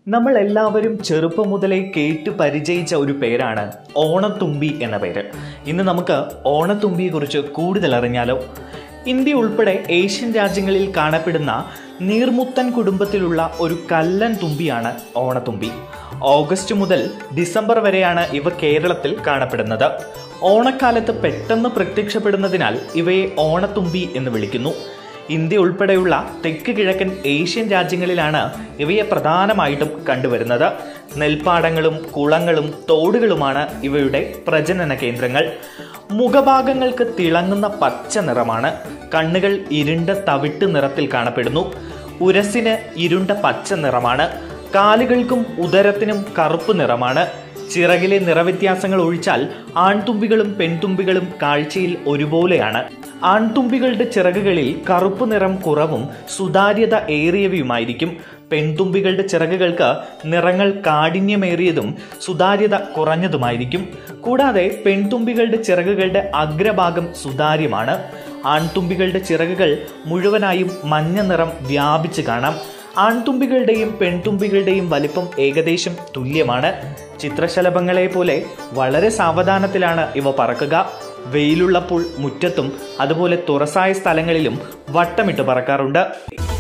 നമ്മൾ എല്ലാവരും ചെറുപ്പം മുതലേ കേട്ട് പരിചയിച്ച ഒരു പേരാണ് ഓണത്തുമ്പി എന്ന പേര് ഇന്ന് നമുക്ക് ഓണത്തുമ്പിയെക്കുറിച്ച് കൂടുതൽ അറിഞ്ഞാലോ ഇന്ത്യ ഉൾപ്പെടെ ഏഷ്യൻ രാജ്യങ്ങളിൽ കാണപ്പെടുന്ന നീർമുത്തൻ കുടുംബത്തിലുള്ള ഒരു കല്ലൻ തുമ്പിയാണ് ഓണത്തുമ്പി ഓഗസ്റ്റ് മുതൽ ഡിസംബർ വരെയാണ് ഇവ കേരളത്തിൽ കാണപ്പെടുന്നത് ഓണക്കാലത്ത് പെട്ടെന്ന് പ്രത്യക്ഷപ്പെടുന്നതിനാൽ ഇവയെ ഓണത്തുമ്പി എന്ന് വിളിക്കുന്നു ഇന്ത്യ ഉൾപ്പെടെയുള്ള തെക്ക് കിഴക്കൻ ഏഷ്യൻ രാജ്യങ്ങളിലാണ് ഇവയെ പ്രധാനമായിട്ടും കണ്ടുവരുന്നത് നെൽപ്പാടങ്ങളും കുളങ്ങളും തോടുകളുമാണ് ഇവയുടെ പ്രജനന കേന്ദ്രങ്ങൾ മുഖഭാഗങ്ങൾക്ക് തിളങ്ങുന്ന പച്ച നിറമാണ് കണ്ണുകൾ ഇരുണ്ട തവിട്ട് നിറത്തിൽ കാണപ്പെടുന്നു ഉരസിന് ഇരുണ്ട പച്ച നിറമാണ് കാലുകൾക്കും ഉദരത്തിനും കറുപ്പ് നിറമാണ് ചിറകിലെ നിറവ്യത്യാസങ്ങൾ ഒഴിച്ചാൽ ആൺതുമ്പികളും പെൺതുമ്പികളും കാഴ്ചയിൽ ഒരുപോലെയാണ് ആൺതുമ്പികളുടെ ചിറകുകളിൽ കറുപ്പ് നിറം കുറവും സുതാര്യത ഏറിയവയുമായിരിക്കും പെൺതുമ്പികളുടെ ചിറകുകൾക്ക് നിറങ്ങൾ കാഠിന്യമേറിയതും സുതാര്യത കുറഞ്ഞതുമായിരിക്കും കൂടാതെ പെൺതുമ്പികളുടെ ചിറകുകളുടെ അഗ്രഭാഗം സുതാര്യമാണ് ആൺതുമ്പികളുടെ ചിറകുകൾ മുഴുവനായും മഞ്ഞ നിറം വ്യാപിച്ച് കാണാം ആൺതുമ്പികളുടെയും പെൺതുമ്പികളുടെയും വലിപ്പം ഏകദേശം തുല്യമാണ് ചിത്രശലഭങ്ങളെ പോലെ വളരെ സാവധാനത്തിലാണ് ഇവ പറക്കുക വെയിലുള്ളപ്പോൾ മുറ്റത്തും അതുപോലെ തുറസായ സ്ഥലങ്ങളിലും വട്ടമിട്ട് പറക്കാറുണ്ട്